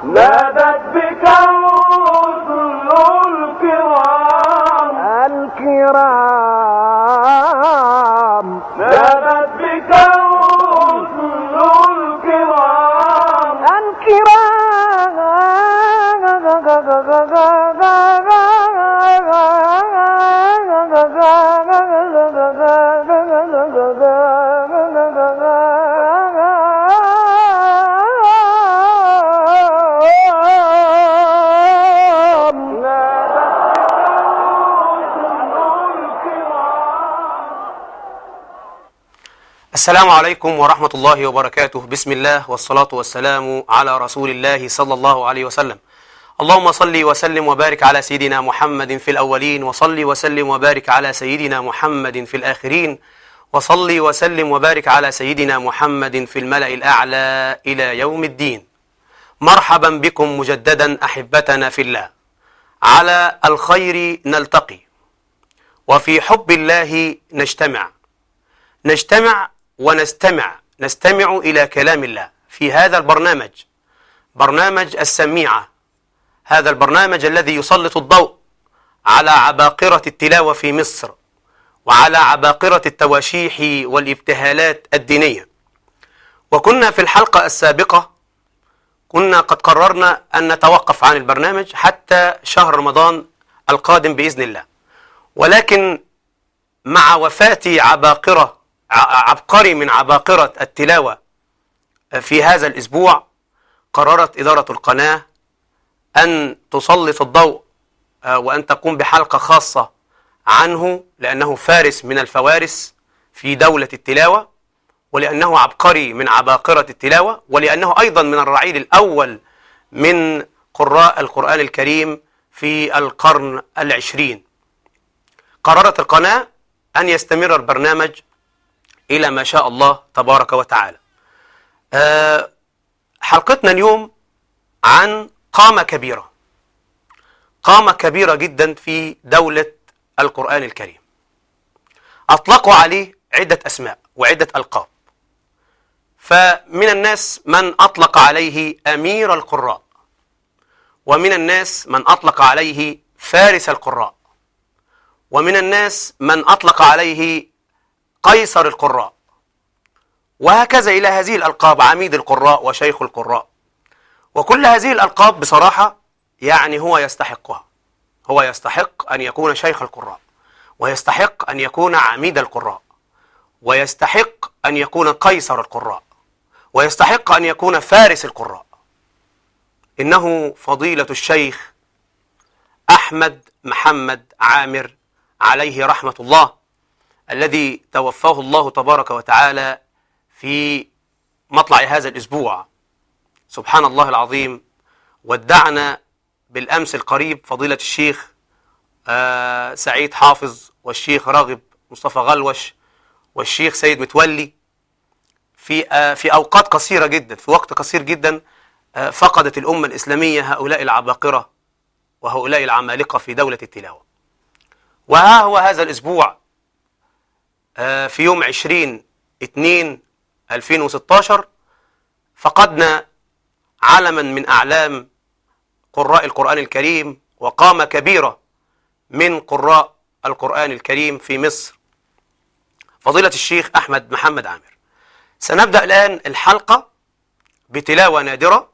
نادت بك الرسل الكرام الكرام نادت بك الرسل الكرام الكرام نادت بك الرسل الكرام السلام عليكم ورحمة الله وبركاته بسم الله والصلاة والسلام على رسول الله صلى الله عليه وسلم اللهم صل وسلم وبارك على سيدنا محمد في الأولين وصل وسلم وبارك على سيدنا محمد في الآخرين وصل وسلم وبارك على سيدنا محمد في الملأ الأعلى إلى يوم الدين مرحبا بكم مجددا أحبتنا في الله على الخير نلتقي وفي حب الله نجتمع نجتمع ونستمع نستمع إلى كلام الله في هذا البرنامج برنامج السميعة هذا البرنامج الذي يسلط الضوء على عباقرة التلاوة في مصر وعلى عباقرة التواشيح والابتهالات الدينية وكنا في الحلقة السابقة كنا قد قررنا أن نتوقف عن البرنامج حتى شهر رمضان القادم بإذن الله ولكن مع وفاة عباقرة ع- عبقري من عباقرة التلاوة في هذا الأسبوع قررت إدارة القناة أن تسلط الضوء آه، وأن تقوم بحلقة خاصة عنه لأنه فارس من الفوارس في دولة التلاوة ولأنه عبقري من عباقرة التلاوة ولأنه أيضا من الرعيل الأول من قراء القرآن الكريم في القرن العشرين قررت القناة أن يستمر البرنامج إلى ما شاء الله تبارك وتعالى آه، حلقتنا اليوم عن قامة كبيرة قامة كبيرة جدا في دولة القرآن الكريم أطلقوا عليه عدة أسماء وعدة ألقاب فمن الناس من أطلق عليه أمير القراء ومن الناس من أطلق عليه فارس القراء ومن الناس من أطلق عليه قيصر القراء وهكذا إلى هذه الألقاب عميد القراء وشيخ القراء وكل هذه الألقاب بصراحة يعني هو يستحقها هو يستحق أن يكون شيخ القراء ويستحق أن يكون عميد القراء ويستحق أن يكون قيصر القراء ويستحق أن يكون فارس القراء إنه فضيلة الشيخ أحمد محمد عامر عليه رحمة الله الذي توفاه الله تبارك وتعالى في مطلع هذا الأسبوع سبحان الله العظيم ودعنا بالأمس القريب فضيلة الشيخ آه، سعيد حافظ والشيخ راغب مصطفى غلوش والشيخ سيد متولي في آه، في أوقات قصيرة جدا في وقت قصير جدا آه، فقدت الأمة الإسلامية هؤلاء العباقرة وهؤلاء العمالقة في دولة التلاوة وها هو هذا الأسبوع آه، في يوم 20 2 2016 فقدنا علما من أعلام قراء القرآن الكريم وقامة كبيرة من قراء القرآن الكريم في مصر فضيلة الشيخ أحمد محمد عامر سنبدأ الآن الحلقة بتلاوة نادرة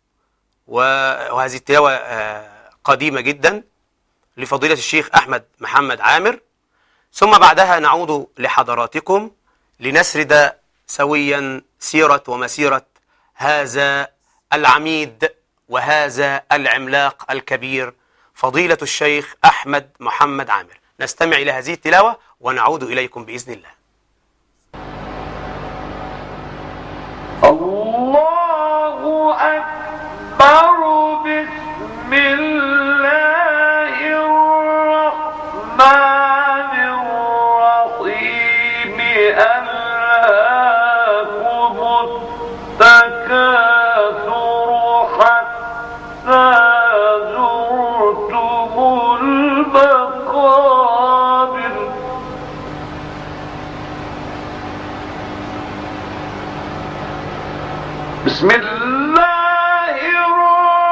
و- وهذه التلاوة آه، قديمة جدا لفضيلة الشيخ أحمد محمد عامر ثم بعدها نعود لحضراتكم لنسرد سويا سيرة ومسيرة هذا العميد وهذا العملاق الكبير فضيلة الشيخ أحمد محمد عامر نستمع إلى هذه التلاوة ونعود إليكم بإذن الله الله أكبر بسم الله الرحمن الرحيم ألهاكم التكاثر حتى زرتم المقابر بسم الله الرحمن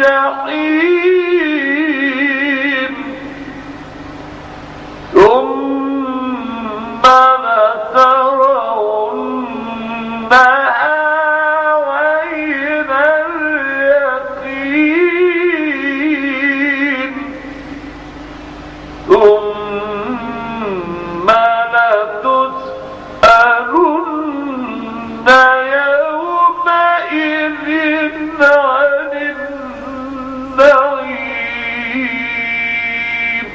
الجحيم ثم لترونها عين اليقين ثم لتسألن يومئذ عن النعيم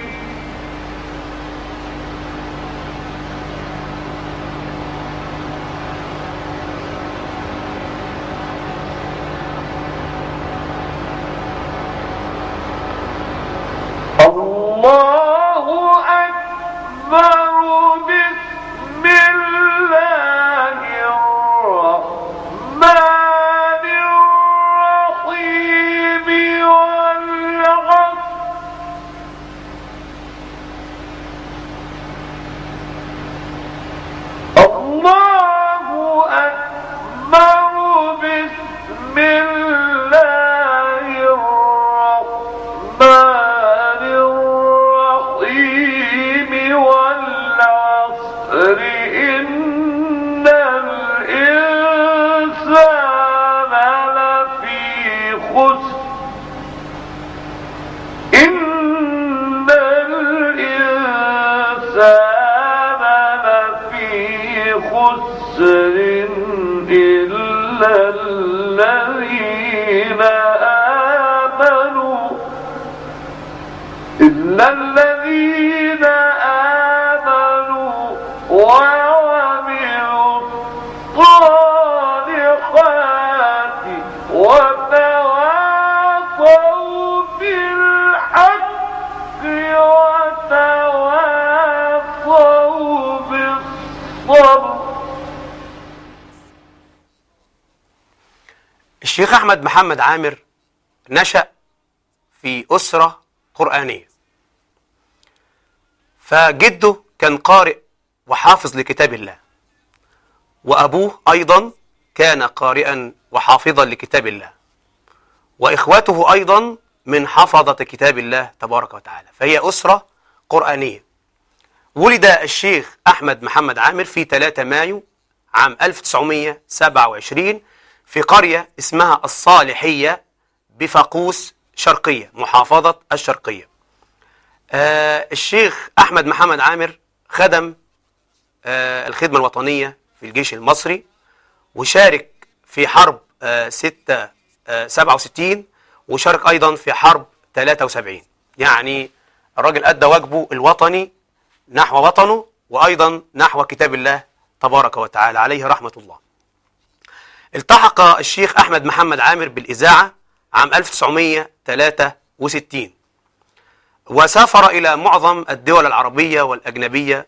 الله أكبر بسم الله الرحمن الرحيم والعصر الله أكبر بسم الله الرحمن الرحيم والعصر إن الإنسان لفي خسر إن الإنسان لفي خسر إلا الذين آمنوا إلا الذين آمنوا وعملوا الصالحات وتواصوا بالحق وتواصوا بالصبر الشيخ أحمد محمد عامر نشأ في أسرة قرآنية فجده كان قارئ وحافظ لكتاب الله وأبوه أيضا كان قارئا وحافظا لكتاب الله وإخوته أيضا من حفظة كتاب الله تبارك وتعالى فهي أسرة قرآنية ولد الشيخ أحمد محمد عامر في 3 مايو عام 1927 في قرية اسمها الصالحية بفاقوس شرقية محافظة الشرقية آه الشيخ أحمد محمد عامر خدم آه الخدمة الوطنية في الجيش المصري وشارك في حرب آه 6 آه 67 وشارك أيضا في حرب 73 يعني الراجل أدى واجبه الوطني نحو وطنه وأيضا نحو كتاب الله تبارك وتعالى عليه رحمة الله التحق الشيخ أحمد محمد عامر بالإذاعة عام 1963 وسافر إلى معظم الدول العربية والأجنبية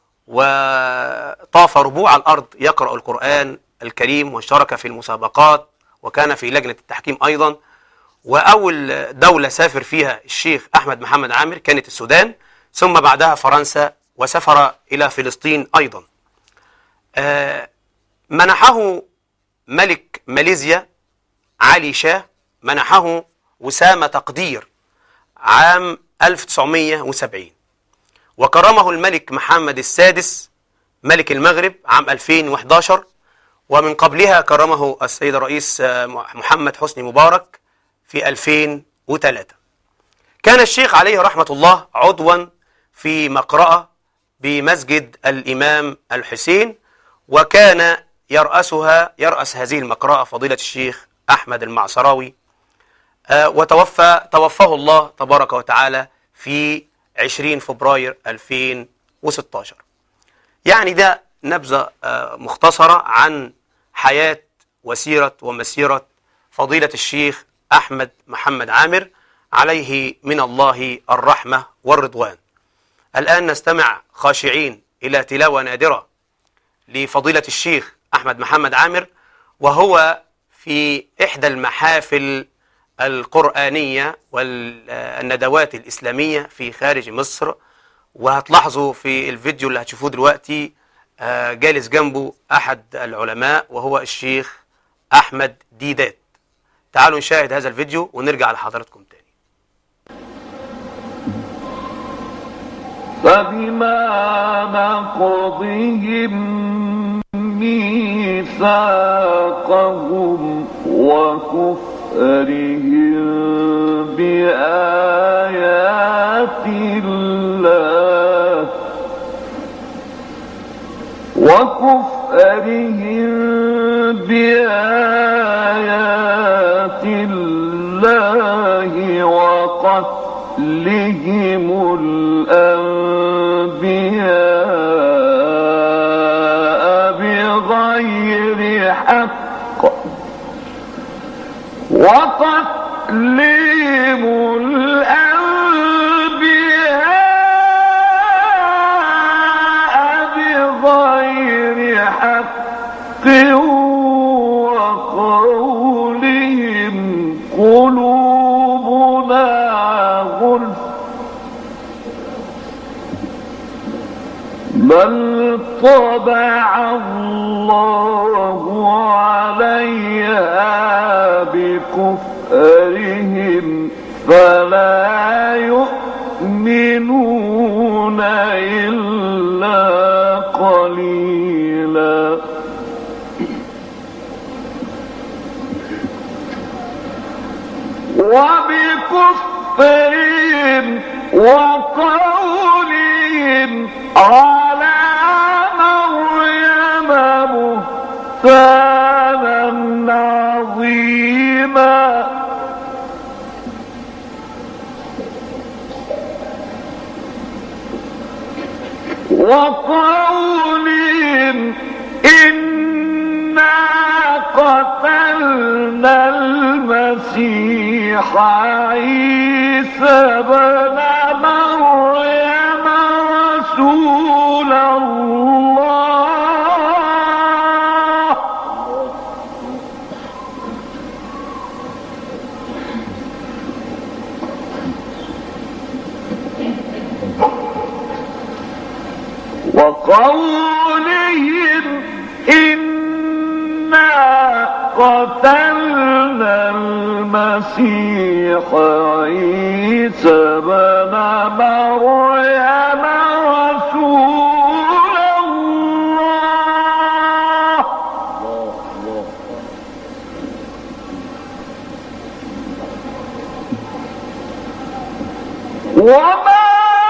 وطاف ربوع الأرض يقرأ القرآن الكريم واشترك في المسابقات وكان في لجنة التحكيم أيضا وأول دولة سافر فيها الشيخ أحمد محمد عامر كانت السودان ثم بعدها فرنسا وسافر إلى فلسطين أيضا آه، منحه ملك ماليزيا علي شاه منحه وسام تقدير عام 1970 وكرمه الملك محمد السادس ملك المغرب عام 2011 ومن قبلها كرمه السيد الرئيس آه، محمد حسني مبارك في 2003 كان الشيخ عليه رحمة الله عضوا في مقرأة بمسجد الإمام الحسين وكان يرأسها يرأس هذه المقرأة فضيلة الشيخ أحمد المعصراوي آه، وتوفى توفاه الله تبارك وتعالى في 20 فبراير 2016 يعني ده نبذة آه، مختصرة عن حياة وسيرة ومسيرة فضيلة الشيخ أحمد محمد عامر عليه من الله الرحمة والرضوان الآن نستمع خاشعين إلى تلاوة نادرة لفضيلة الشيخ أحمد محمد عامر وهو في إحدى المحافل القرآنية والندوات الإسلامية في خارج مصر وهتلاحظوا في الفيديو اللي هتشوفوه دلوقتي آه، جالس جنبه أحد العلماء وهو الشيخ أحمد ديدات تعالوا نشاهد هذا الفيديو ونرجع لحضراتكم تاني فبما نقضهم ميثاقهم وكفرهم بآيات الله وكفرهم بآيات الله وقتلهم الأنبياء بغير حق وقتلهم الأنبياء بغير حق وقولهم قلوبنا غلف بل طبع الله عليها بكفرهم فلا يؤمنون إلا قليلا وبكفرهم وقولهم على مريم بهتانا عظيما وقولهم إنا قتلنا المسيح عيسى بن مريم رسول الله وقولهم إنا قتلنا المسيح عيسى بن مريم رسول الله وما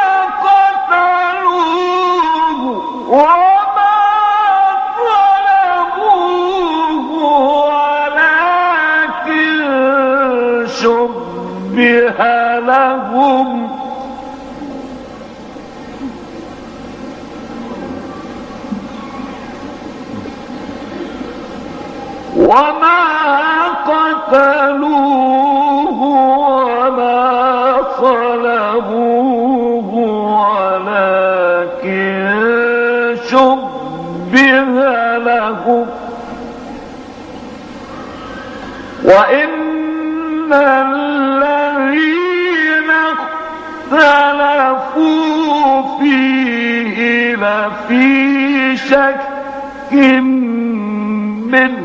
قتلوه وما ظلموه ولكن شبه لهم وما قتلوه وما صلبوه ولكن شبه لهم وإن الذين اختلفوا فيه لفي شك منه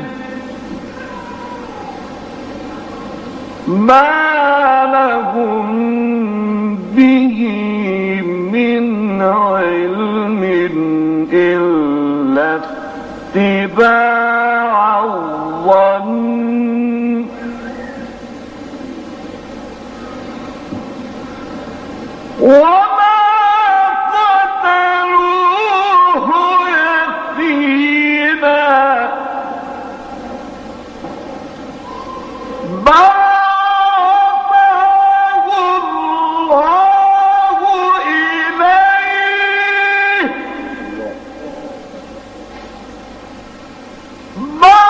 ما لهم به من علم إلا اتباع الظن وما قتلوه يتيما بل رفعه الله إليه بل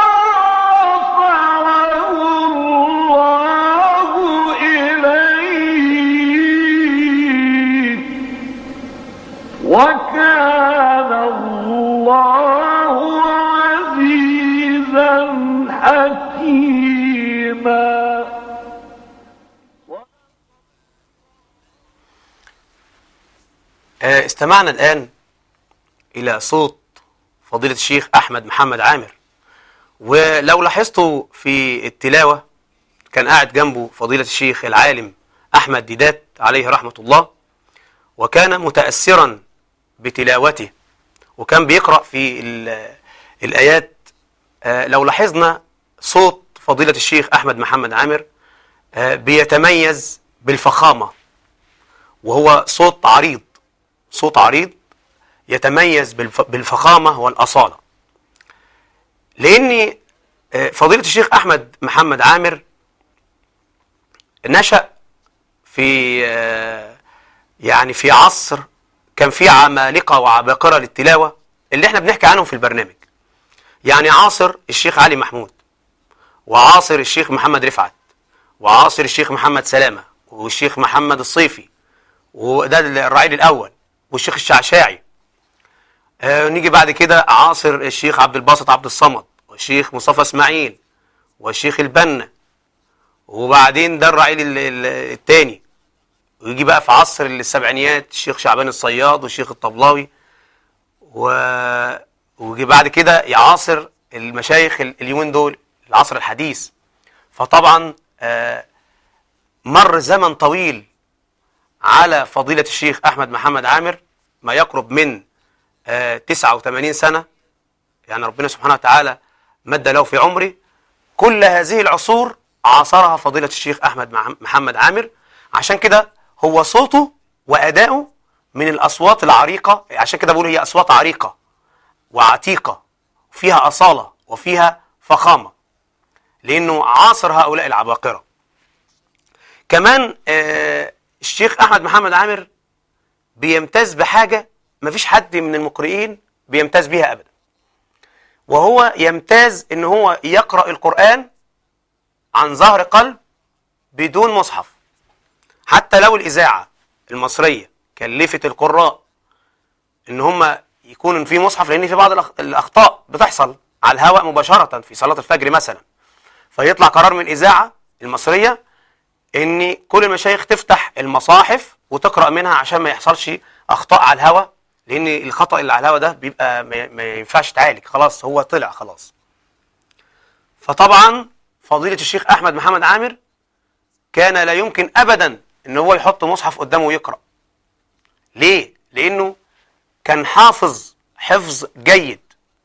رفعه الله إليه وكان الله عزيزا حكيما آه، استمعنا الآن إلى صوت فضيلة الشيخ أحمد محمد عامر ولو لاحظتوا في التلاوة كان قاعد جنبه فضيلة الشيخ العالم أحمد ديدات عليه رحمة الله وكان متأثرا بتلاوته وكان بيقرأ في ال- الآيات آه، لو لاحظنا صوت فضيلة الشيخ أحمد محمد عامر آه، بيتميز بالفخامة وهو صوت عريض صوت عريض يتميز بالف- بالفخامة والأصالة لأن آه، فضيلة الشيخ أحمد محمد عامر نشأ في آه، يعني في عصر كان فيه عمالقة وعباقرة للتلاوة اللي احنا بنحكي عنهم في البرنامج يعني عاصر الشيخ علي محمود وعاصر الشيخ محمد رفعت وعاصر الشيخ محمد سلامة والشيخ محمد الصيفي وده الرعيل الأول والشيخ الشعشاعي آه نيجي بعد كده عاصر الشيخ عبد الباسط عبد الصمد والشيخ مصطفى اسماعيل والشيخ البنا وبعدين ده الرعيل ال- ال- التاني ويجي بقى في عصر السبعينيات الشيخ شعبان الصياد والشيخ الطبلاوي و... ويجي بعد كده يعاصر المشايخ ال- اليومين دول العصر الحديث فطبعا آه، مر زمن طويل على فضيلة الشيخ أحمد محمد عامر ما يقرب من آه، 89 سنة يعني ربنا سبحانه وتعالى مد له في عمره كل هذه العصور عاصرها فضيلة الشيخ أحمد مع- محمد عامر عشان كده هو صوته وأداؤه من الأصوات العريقة عشان كده بقول هي أصوات عريقة وعتيقة فيها أصالة وفيها فخامة لأنه عاصر هؤلاء العباقرة كمان آه، الشيخ أحمد محمد عامر بيمتاز بحاجة مفيش حد من المقرئين بيمتاز بيها أبدا وهو يمتاز ان هو يقرأ القرآن عن ظهر قلب بدون مصحف حتى لو الإذاعة المصرية كلفت القراء ان هم يكون في مصحف لان في بعض الأخ- الاخطاء بتحصل على الهواء مباشرة في صلاة الفجر مثلا فيطلع قرار من الإذاعة المصرية ان كل المشايخ تفتح المصاحف وتقرأ منها عشان ما يحصلش اخطاء على الهواء لان الخطأ اللي على الهواء ده بيبقى ما ما ينفعش يتعالج خلاص هو طلع خلاص فطبعا فضيلة الشيخ احمد محمد عامر كان لا يمكن ابدا ان هو يحط مصحف قدامه ويقرأ ليه لانه كان حافظ حفظ جيد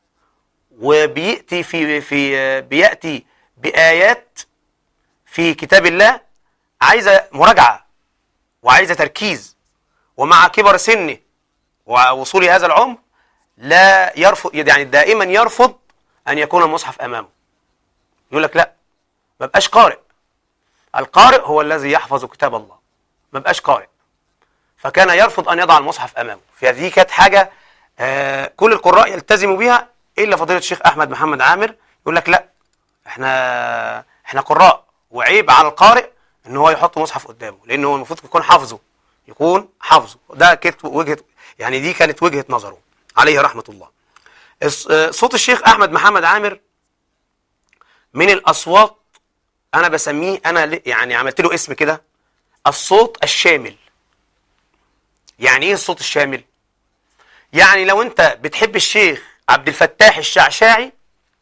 وبيأتي في في بيأتي بآيات في كتاب الله عايزة مراجعة وعايزة تركيز ومع كبر سنه ووصول هذا العمر لا يرفض يعني دائما يرفض أن يكون المصحف أمامه يقول لك لا ما بقاش قارئ القارئ هو الذي يحفظ كتاب الله ما بقاش قارئ فكان يرفض أن يضع المصحف أمامه فهذه كانت حاجة آه كل القراء يلتزموا بها إلا فضيلة الشيخ أحمد محمد عامر يقول لك لا احنا احنا قراء وعيب على القارئ ان هو يحط مصحف قدامه لانه هو المفروض يكون حافظه يكون حافظه ده كانت وجهه يعني دي كانت وجهه نظره عليه رحمه الله الص- آه، صوت الشيخ احمد محمد عامر من الاصوات انا بسميه انا ل- يعني عملت له اسم كده الصوت الشامل يعني ايه الصوت الشامل يعني لو انت بتحب الشيخ عبد الفتاح الشعشاعي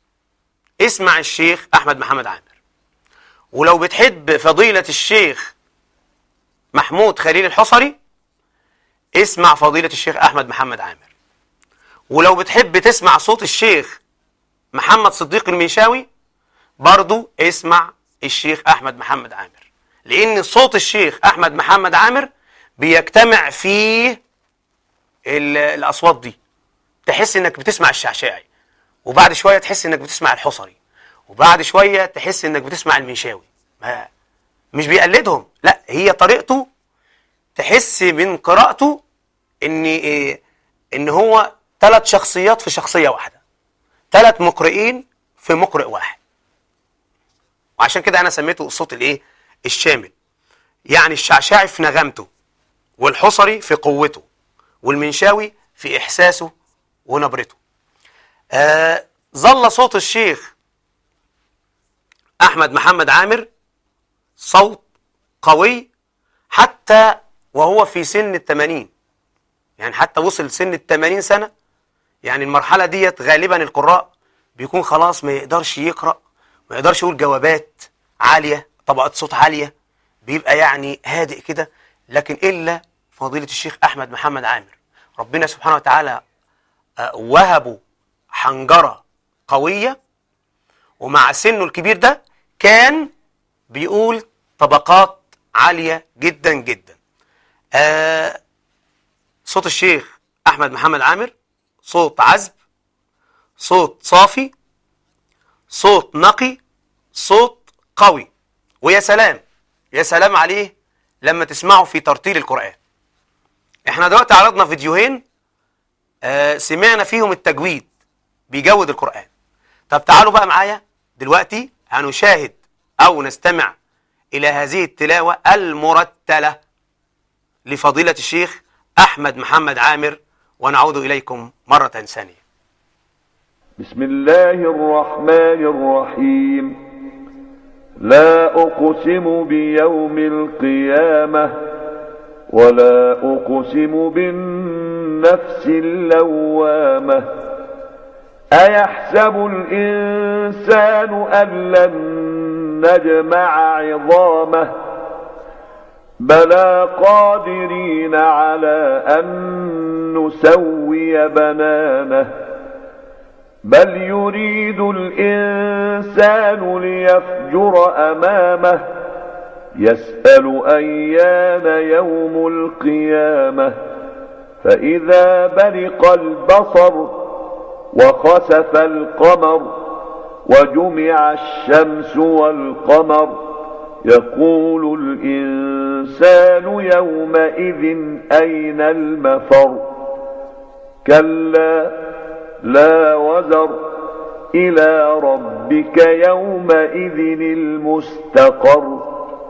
اسمع الشيخ احمد محمد عامر ولو بتحب فضيلة الشيخ محمود خليل الحصري اسمع فضيلة الشيخ احمد محمد عامر ولو بتحب تسمع صوت الشيخ محمد صديق المنشاوي برضو اسمع الشيخ احمد محمد عامر لان صوت الشيخ احمد محمد عامر بيجتمع فيه ال- الاصوات دي تحس انك بتسمع الشعشاعي وبعد شويه تحس انك بتسمع الحصري وبعد شويه تحس انك بتسمع المنشاوي ما مش بيقلدهم لا هي طريقته تحس من قراءته ان إيه ان هو ثلاث شخصيات في شخصيه واحده ثلاث مقرئين في مقرئ واحد وعشان كده انا سميته الصوت الايه الشامل يعني الشعشاعي في نغمته والحصري في قوته والمنشاوي في احساسه ونبرته آه ظل صوت الشيخ احمد محمد عامر صوت قوي حتى وهو في سن الثمانين يعني حتى وصل سن الثمانين سنة يعني المرحلة ديت غالبا القراء بيكون خلاص ما يقدرش يقرأ ما يقدرش يقول جوابات عالية طبقات صوت عالية بيبقى يعني هادئ كده لكن إلا فضيلة الشيخ أحمد محمد عامر ربنا سبحانه وتعالى آه، وهبه حنجرة قوية ومع سنه الكبير ده كان بيقول طبقات عالية جدا جدا آه صوت الشيخ أحمد محمد عامر صوت عذب صوت صافي صوت نقي صوت قوي ويا سلام يا سلام عليه لما تسمعه في ترتيل القرآن احنا دلوقتي عرضنا فيديوهين آه سمعنا فيهم التجويد بيجود القرآن طب تعالوا بقى معايا دلوقتي هنشاهد أو نستمع إلى هذه التلاوة المرتلة لفضيلة الشيخ أحمد محمد عامر ونعود إليكم مرة ثانية بسم الله الرحمن الرحيم لا أقسم بيوم القيامة ولا أقسم بالنفس اللوامة أيحسب الإنسان أن لن نجمع عظامه بلى قادرين على أن نسوي بنانه بل يريد الإنسان ليفجر أمامه يسأل أيان يوم القيامة فإذا برق البصر وخسف القمر وجمع الشمس والقمر يقول الإنسان يومئذ أين المفر كلا لا وزر إلى ربك يومئذ المستقر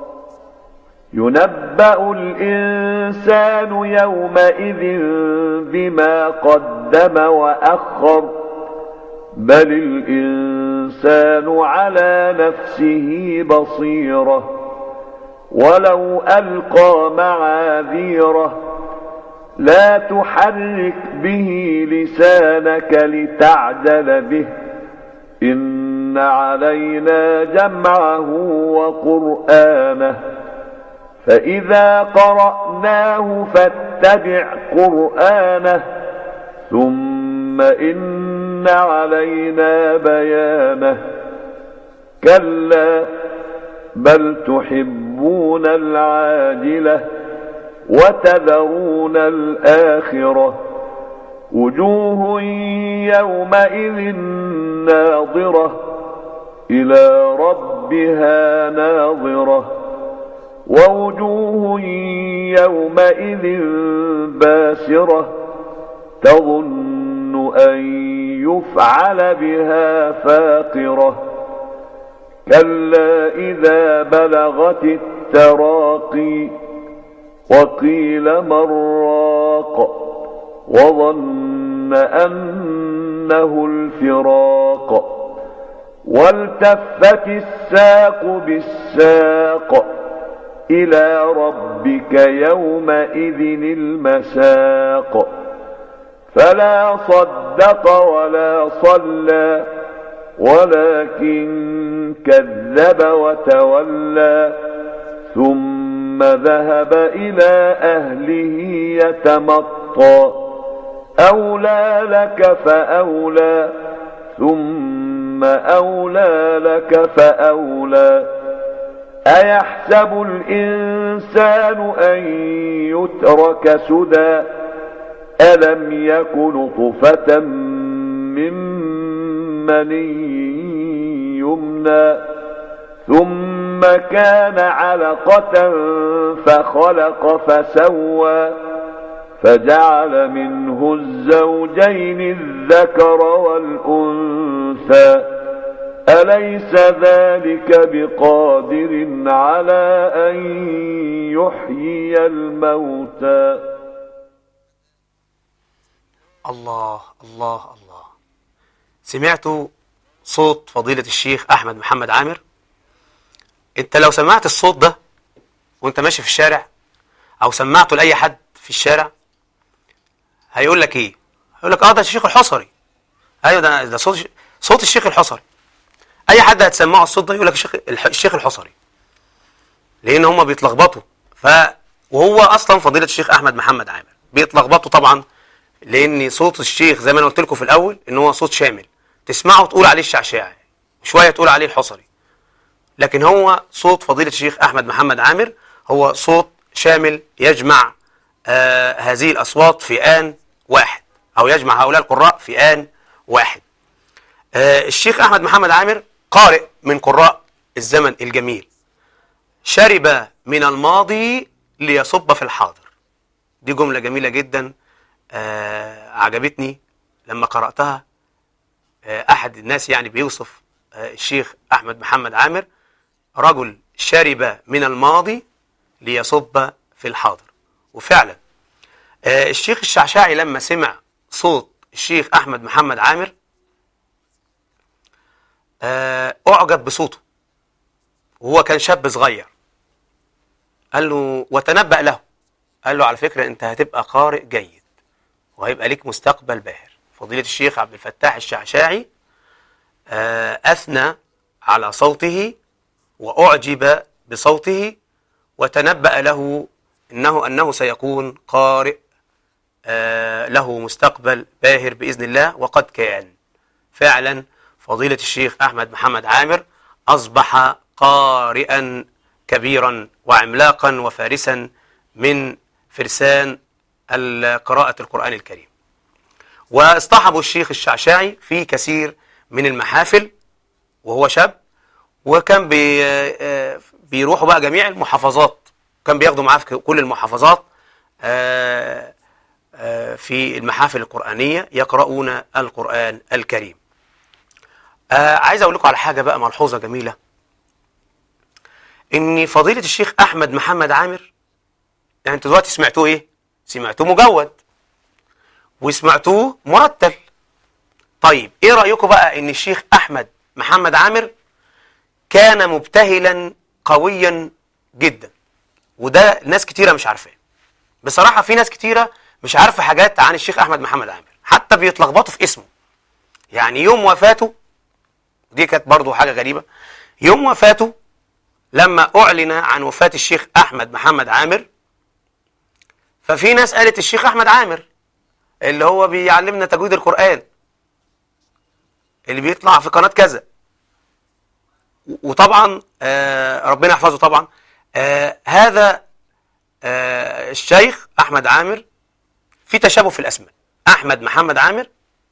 ينبأ الإنسان يومئذ بما قدم وأخر بل الإنسان على نفسه بصيرة ولو ألقى معاذيره لا تحرك به لسانك لتعجل به إن علينا جمعه وقرآنه فإذا قرأناه فاتبع قرآنه ثم إن علينا بيانه كلا بل تحبون العاجلة وتذرون الآخرة وجوه يومئذ ناظرة إلى ربها ناظرة ووجوه يومئذ باسرة تظن أن يفعل بها فاقرة كلا إذا بلغت التراقي وقيل مراق وظن أنه الفراق والتفت الساق بالساق إلى ربك يومئذ المساق فلا صدق ولا صلى ولكن كذب وتولى ثم ذهب إلى أهله يتمطى أولى لك فأولى ثم أولى لك فأولى أيحسب الإنسان أن يترك سدى ألم يكن نطفة من مني يمنى ثم كان علقة فخلق فسوى فجعل منه الزوجين الذكر والأنثى أليس ذلك بقادر على أن يحيي الموتى الله الله الله سمعتوا صوت فضيلة الشيخ أحمد محمد عامر انت لو سمعت الصوت ده وانت ماشي في الشارع او سمعته لأي حد في الشارع هيقول لك ايه هيقول لك اه ده الشيخ الحصري ايوه ده ده صوت صوت الشيخ الحصري اي حد هتسمعه الصوت ده يقول لك الشيخ الح- الشيخ الحصري لان هم بيتلخبطوا ف وهو اصلا فضيله الشيخ احمد محمد عامر بيتلخبطوا طبعا لان صوت الشيخ زي ما انا قلت لكم في الاول ان هو صوت شامل تسمعه تقول عليه الشعشاعي شويه تقول عليه الحصري لكن هو صوت فضيله الشيخ احمد محمد عامر هو صوت شامل يجمع آه هذه الاصوات في ان واحد او يجمع هؤلاء القراء في ان واحد آه الشيخ احمد محمد عامر قارئ من قراء الزمن الجميل شرب من الماضي ليصب في الحاضر دي جملة جميلة جدا آه عجبتني لما قرأتها آه أحد الناس يعني بيوصف آه الشيخ أحمد محمد عامر رجل شرب من الماضي ليصب في الحاضر وفعلا آه الشيخ الشعشاعي لما سمع صوت الشيخ أحمد محمد عامر آه أعجب بصوته وهو كان شاب صغير قال له وتنبأ له قال له على فكرة أنت هتبقى قارئ جيد وهيبقى ليك مستقبل باهر فضيلة الشيخ عبد الفتاح الشعشاعي آه أثنى على صوته وأعجب بصوته وتنبأ له إنه أنه سيكون قارئ آه له مستقبل باهر بإذن الله وقد كان فعلا فضيلة الشيخ أحمد محمد عامر أصبح قارئا كبيرا وعملاقا وفارسا من فرسان قراءة القرآن الكريم واصطحبوا الشيخ الشعشاعي في كثير من المحافل وهو شاب وكان بي بيروحوا بقى جميع المحافظات كان بياخدوا معاه في كل المحافظات في المحافل القرآنية يقرؤون القرآن الكريم عايز أقول لكم على حاجة بقى ملحوظة جميلة ان فضيلة الشيخ احمد محمد عامر يعني انتوا دلوقتي سمعتوه ايه سمعتوه مجود وسمعتوه مرتل طيب ايه رأيكم بقى ان الشيخ احمد محمد عامر كان مبتهلا قويا جدا وده ناس كتيرة مش عارفاه بصراحة في ناس كتيرة مش عارفة حاجات عن الشيخ احمد محمد عامر حتى بيتلخبطوا في اسمه يعني يوم وفاته دي كانت برضو حاجة غريبة يوم وفاته لما أعلن عن وفاة الشيخ أحمد محمد عامر ففي ناس قالت الشيخ أحمد عامر اللي هو بيعلمنا تجويد القرآن اللي بيطلع في قناة كذا وطبعا آه ربنا يحفظه طبعا آه هذا آه الشيخ أحمد عامر في تشابه في الأسماء أحمد محمد عامر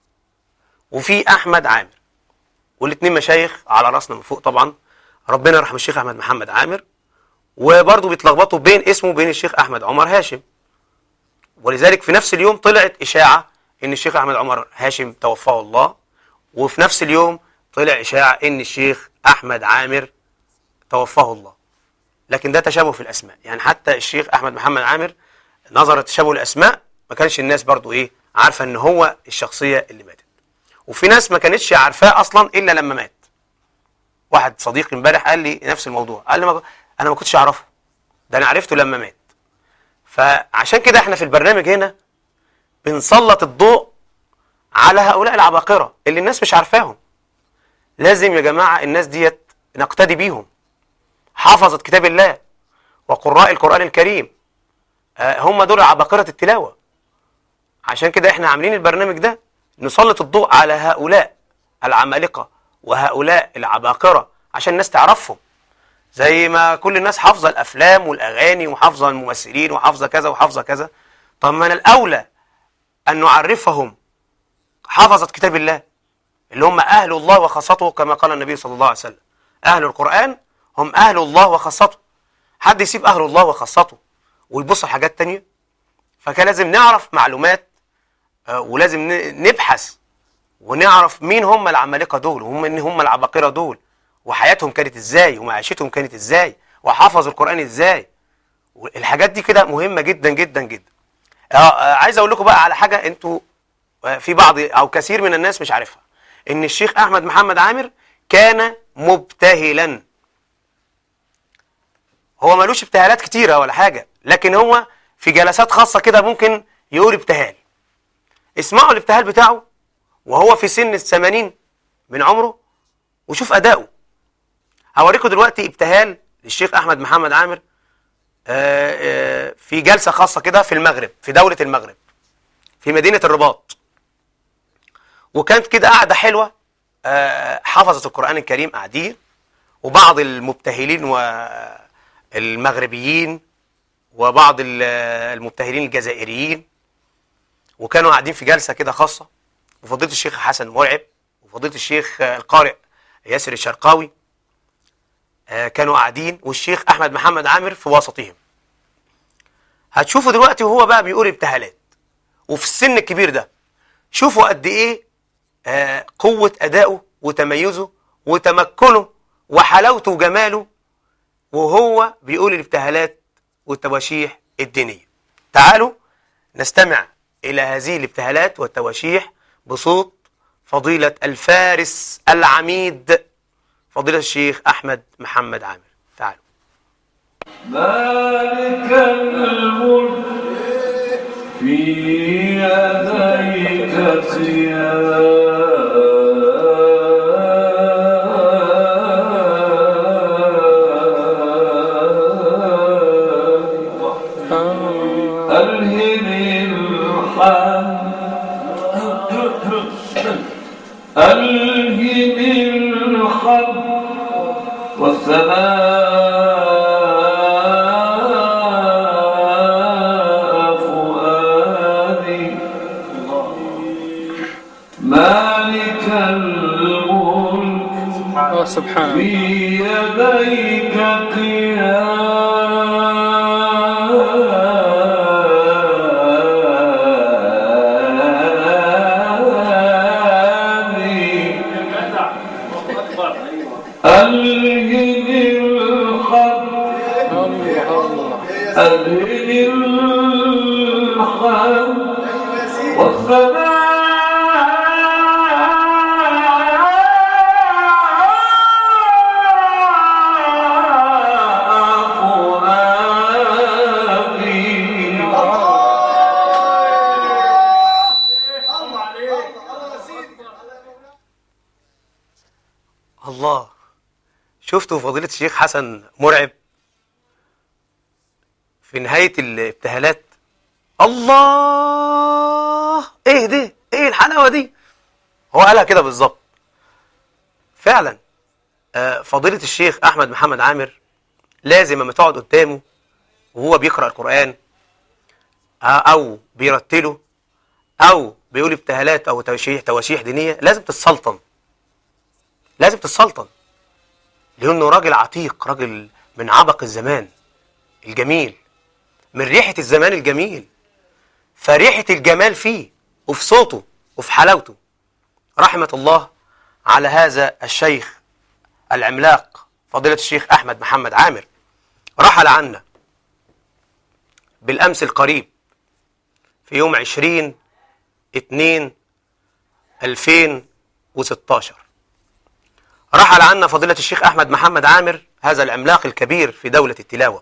وفي أحمد عامر والاثنين مشايخ على راسنا من فوق طبعا ربنا يرحم الشيخ احمد محمد عامر وبرضه بيتلخبطوا بين اسمه وبين الشيخ احمد عمر هاشم ولذلك في نفس اليوم طلعت اشاعه ان الشيخ احمد عمر هاشم توفاه الله وفي نفس اليوم طلع اشاعه ان الشيخ احمد عامر توفاه الله لكن ده تشابه في الاسماء يعني حتى الشيخ احمد محمد عامر نظرا تشابه الاسماء ما كانش الناس برضه ايه عارفه ان هو الشخصيه اللي ماتت وفي ناس ما كانتش عارفاه اصلا الا لما مات واحد صديقي امبارح قال لي نفس الموضوع قال لي ما انا ما كنتش اعرفه ده انا عرفته لما مات فعشان كده احنا في البرنامج هنا بنسلط الضوء على هؤلاء العباقرة اللي الناس مش عارفاهم لازم يا جماعة الناس ديت نقتدي بيهم حفظت كتاب الله وقراء القرآن الكريم آه هم دول عباقرة التلاوة عشان كده احنا عاملين البرنامج ده نسلط الضوء على هؤلاء العمالقة وهؤلاء العباقرة عشان الناس تعرفهم زي ما كل الناس حافظة الأفلام والأغاني وحافظة الممثلين وحافظة كذا وحافظة كذا طب ما أنا الأولى أن نعرفهم حفظة كتاب الله اللي هم أهل الله وخاصته كما قال النبي صلى الله عليه وسلم أهل القرآن هم أهل الله وخاصته حد يسيب أهل الله وخاصته ويبص على حاجات تانية فكان لازم نعرف معلومات ولازم نبحث ونعرف مين هم العمالقة دول وهم ان هم العباقرة دول وحياتهم كانت ازاي ومعيشتهم كانت ازاي وحفظوا القرآن ازاي الحاجات دي كده مهمة جدا جدا جدا عايز اقول لكم بقى على حاجة انتوا في بعض او كثير من الناس مش عارفها ان الشيخ احمد محمد عامر كان مبتهلا هو ملوش ابتهالات كتيرة ولا حاجة لكن هو في جلسات خاصة كده ممكن يقول ابتهال اسمعوا الابتهال بتاعه وهو في سن الثمانين من عمره وشوف أداؤه هوريكم دلوقتي ابتهال للشيخ أحمد محمد عامر آه، آه، في جلسة خاصة كده في المغرب في دولة المغرب في مدينة الرباط وكانت كده قاعدة حلوة آه، حفظت القرآن الكريم قاعدين وبعض المبتهلين والمغربيين وبعض ال- المبتهلين الجزائريين وكانوا قاعدين في جلسة كده خاصة وفضيلة الشيخ حسن مرعب وفضيلة الشيخ آه، القارئ ياسر الشرقاوي آه، كانوا قاعدين والشيخ أحمد محمد عامر في وسطهم هتشوفوا دلوقتي وهو بقى بيقول ابتهالات وفي السن الكبير ده شوفوا قد ايه آه، قوة أدائه وتميزه وتمكنه وحلاوته وجماله وهو بيقول الابتهالات والتواشيح الدينية تعالوا نستمع إلى هذه الابتهالات والتواشيح بصوت فضيلة الفارس العميد فضيلة الشيخ أحمد محمد عامر تعالوا مالك الملك في يديك ثياب ألهم الحمد ألهم الحمد والسماء فؤادي مالك الملك اه سبحان في الله يديك قيامي ألهم الحق الله الله ألهم الحق والسماء فؤادي الله شفتوا فضيلة الشيخ حسن مرعب في نهاية الابتهالات الله ايه ده ايه الحلاوة دي هو قالها كده بالظبط فعلا آه، فضيلة الشيخ أحمد محمد عامر لازم لما تقعد قدامه وهو بيقرأ القرآن آه، أو بيرتله أو بيقول ابتهالات أو توشيح تواشيح دينية لازم تتسلطن لازم تتسلطن لأنه راجل عتيق راجل من عبق الزمان الجميل من ريحة الزمان الجميل فريحة الجمال فيه وفي صوته وفي حلاوته رحمة الله على هذا الشيخ العملاق فضيلة الشيخ أحمد محمد عامر رحل عنا بالأمس القريب في يوم 20 2 2016 رحل عنا فضيلة الشيخ أحمد محمد عامر هذا العملاق الكبير في دولة التلاوة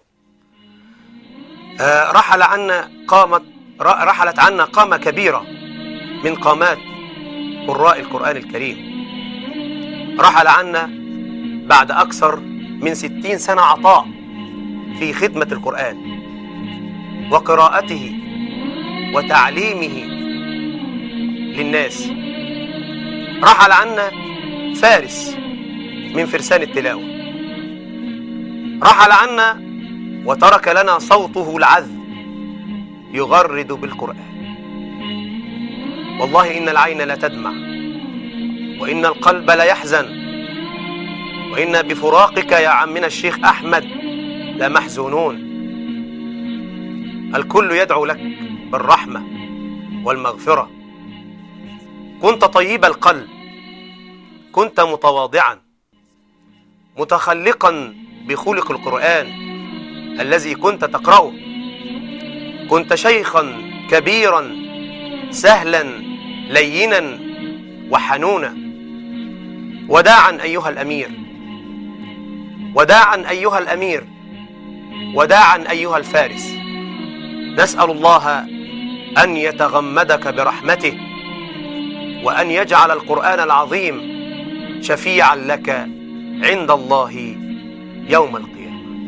آه، رحل عنا قامت ر- رحلت عنا قامة كبيرة من قامات قراء القرآن الكريم رحل عنا بعد أكثر من ستين سنة عطاء في خدمة القرآن وقراءته وتعليمه للناس رحل عنا فارس من فرسان التلاوة رحل عنا وترك لنا صوته العذب يغرد بالقرآن والله إن العين لا تدمع وإن القلب لا يحزن وإنا بفراقك يا عمنا الشيخ أحمد لمحزونون الكل يدعو لك بالرحمة والمغفرة كنت طيب القلب كنت متواضعا متخلقا بخلق القرآن الذي كنت تقرأه كنت شيخا كبيرا سهلا لينا وحنونا وداعا أيها الأمير وداعا أيها الأمير وداعا أيها الفارس نسأل الله أن يتغمدك برحمته وأن يجعل القرآن العظيم شفيعا لك عند الله يوم القيامة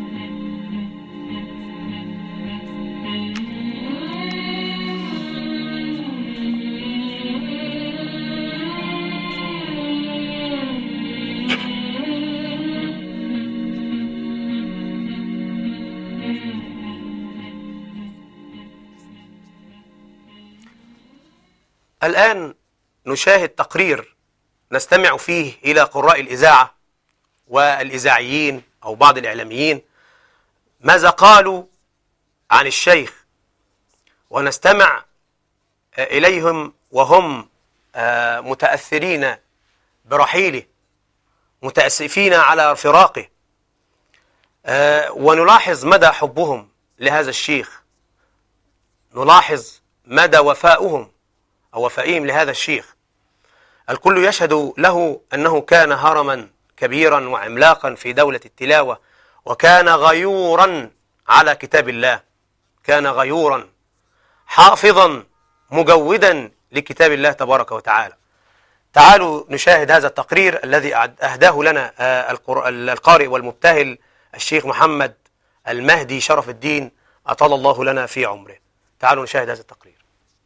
الآن نشاهد تقرير نستمع فيه إلى قراء الإذاعة والإذاعيين أو بعض الإعلاميين ماذا قالوا عن الشيخ ونستمع إليهم وهم آه، متأثرين برحيله متأسفين على فراقه آه، ونلاحظ مدى حبهم لهذا الشيخ نلاحظ مدى وفاؤهم أو وفائهم لهذا الشيخ الكل يشهد له أنه كان هرما كبيرا وعملاقا في دولة التلاوة وكان غيورا على كتاب الله كان غيورا حافظا مجودا لكتاب الله تبارك وتعالى تعالوا نشاهد هذا التقرير الذي أعد- أهداه لنا آه، القر- القارئ والمبتهل الشيخ محمد المهدي شرف الدين أطال الله لنا في عمره تعالوا نشاهد هذا التقرير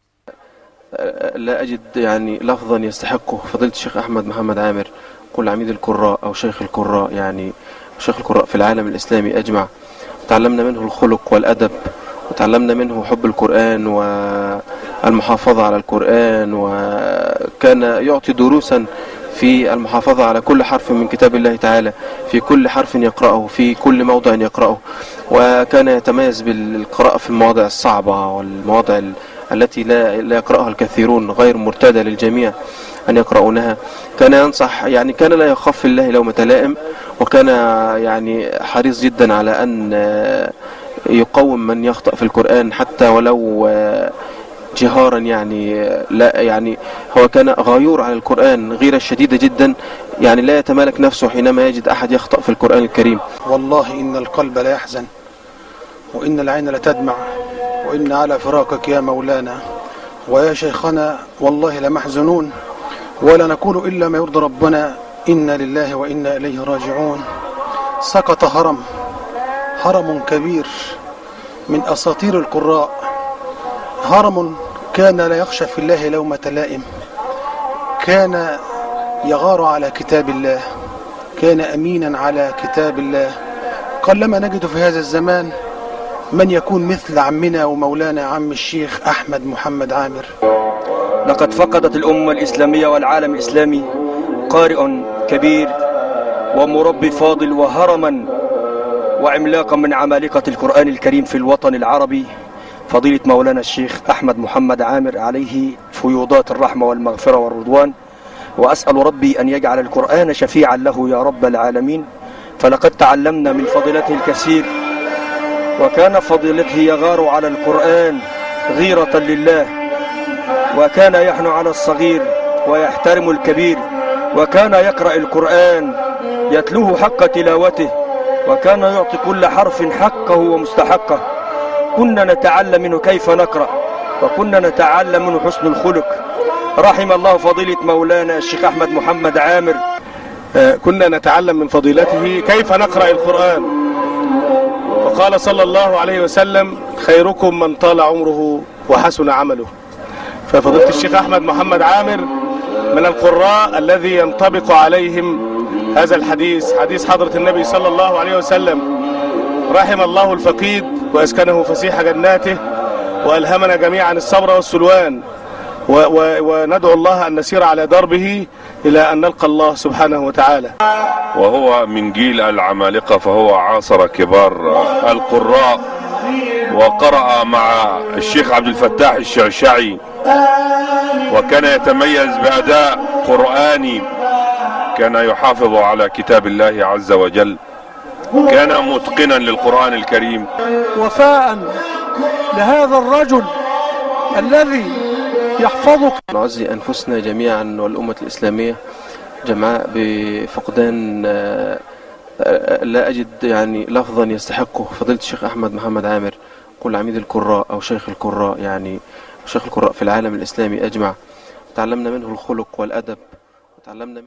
لا أجد يعني لفظا يستحقه فضيلة الشيخ أحمد محمد عامر قل عميد القراء أو شيخ القراء يعني شيخ القراء في العالم الإسلامي أجمع تعلمنا منه الخلق والأدب وتعلمنا منه حب القرآن والمحافظة على القرآن وكان يعطي دروسا في المحافظة على كل حرف من كتاب الله تعالى في كل حرف يقرأه في كل موضع يقرأه وكان يتميز بالقراءة في المواضع الصعبة والمواضع ال- التي لا لا يقرأها الكثيرون غير مرتادة للجميع أن يقرؤونها كان ينصح يعني كان لا يخاف في الله لومة لائم وكان يعني حريص جدا على أن آه، يقوم من يخطأ في القرآن حتى ولو آه، جهارا يعني آه، لا يعني هو كان غيور على القرآن غيرة شديدة جدا يعني لا يتمالك نفسه حينما يجد أحد يخطأ في القرآن الكريم والله إن القلب لا يحزن وإن العين لتدمع وإن على فراقك يا مولانا ويا شيخنا والله لمحزنون ولا نقول إلا ما يرضي ربنا إنا لله وإنا إليه راجعون سقط هرم هرم كبير من أساطير القراء هرم كان لا يخشى في الله لومة لائم كان يغار على كتاب الله كان أمينا على كتاب الله قلما نجد في هذا الزمان من يكون مثل عمنا ومولانا عم الشيخ أحمد محمد عامر لقد فقدت الأمة الإسلامية والعالم الإسلامي قارئ كبير ومربي فاضل وهرما وعملاقا من عمالقة القرآن الكريم في الوطن العربي فضيلة مولانا الشيخ أحمد محمد عامر عليه فيوضات الرحمة والمغفرة والرضوان وأسأل ربي أن يجعل القرآن شفيعا له يا رب العالمين فلقد تعلمنا من فضيلته الكثير وكان فضيلته يغار على القرآن غيرة لله وكان يحن على الصغير ويحترم الكبير وكان يقرأ القرآن يتلوه حق تلاوته وكان يعطي كل حرف حقه ومستحقه كنا نتعلم منه كيف نقرأ وكنا نتعلم منه حسن الخلق رحم الله فضيلة مولانا الشيخ أحمد محمد عامر آه، كنا نتعلم من فضيلته كيف نقرأ القرآن وقال صلى الله عليه وسلم خيركم من طال عمره وحسن عمله ففضيلة الشيخ أحمد محمد عامر من القراء الذي ينطبق عليهم هذا الحديث حديث حضرة النبي صلى الله عليه وسلم رحم الله الفقيد وأسكنه فسيح جناته وألهمنا جميعا الصبر والسلوان و و وندعو الله أن نسير على دربه إلى أن نلقى الله سبحانه وتعالى وهو من جيل العمالقة فهو عاصر كبار القراء وقرأ مع الشيخ عبد الفتاح الشعشعي وكان يتميز بأداء قرآني كان يحافظ على كتاب الله عز وجل كان متقنا للقرآن الكريم وفاء لهذا الرجل الذي يحفظك نعزي أنفسنا جميعا والأمة الإسلامية جمعاء بفقدان آه، آه، لا أجد يعني لفظا يستحقه فضيلة الشيخ أحمد محمد عامر قل عميد القراء أو شيخ القراء يعني شيخ القراء في العالم الإسلامي أجمع تعلمنا منه الخلق والأدب وتعلمنا منه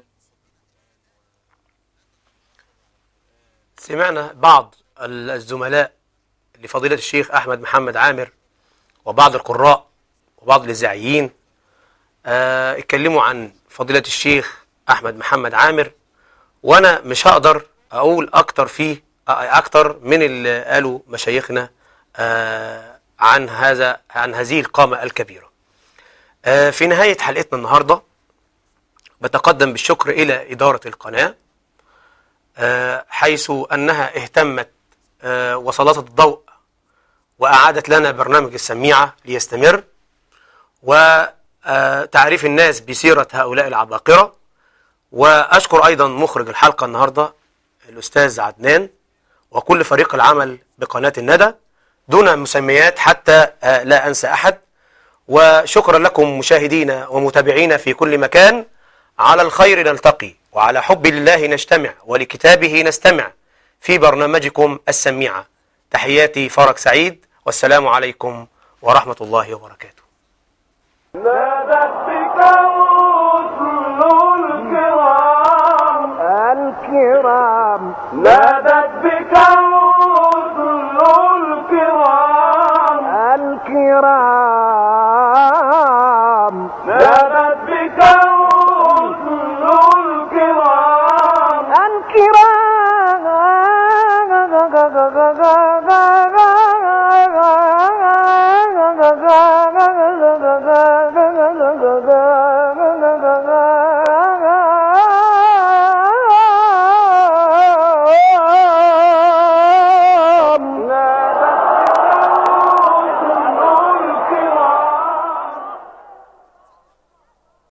سمعنا بعض الزملاء لفضيلة الشيخ أحمد محمد عامر وبعض القراء وبعض الإذاعيين آه، اتكلموا عن فضيلة الشيخ أحمد محمد عامر وأنا مش هقدر أقول أكتر فيه آه، أكتر من اللي قالوا مشايخنا آه، عن هذا عن هذه القامة الكبيرة آه، في نهاية حلقتنا النهاردة بتقدم بالشكر إلى إدارة القناة آه، حيث أنها اهتمت آه، وسلطت الضوء وأعادت لنا برنامج السميعة ليستمر وتعريف الناس بسيرة هؤلاء العباقرة وأشكر أيضا مخرج الحلقة النهاردة الأستاذ عدنان وكل فريق العمل بقناة الندى دون مسميات حتى آه، لا أنسى أحد وشكرا لكم مشاهدينا ومتابعينا في كل مكان على الخير نلتقي وعلى حب الله نجتمع ولكتابه نستمع في برنامجكم السميعة تحياتي فرج سعيد والسلام عليكم ورحمة الله وبركاته نادت بك رسل الكرام الكرام نادت بك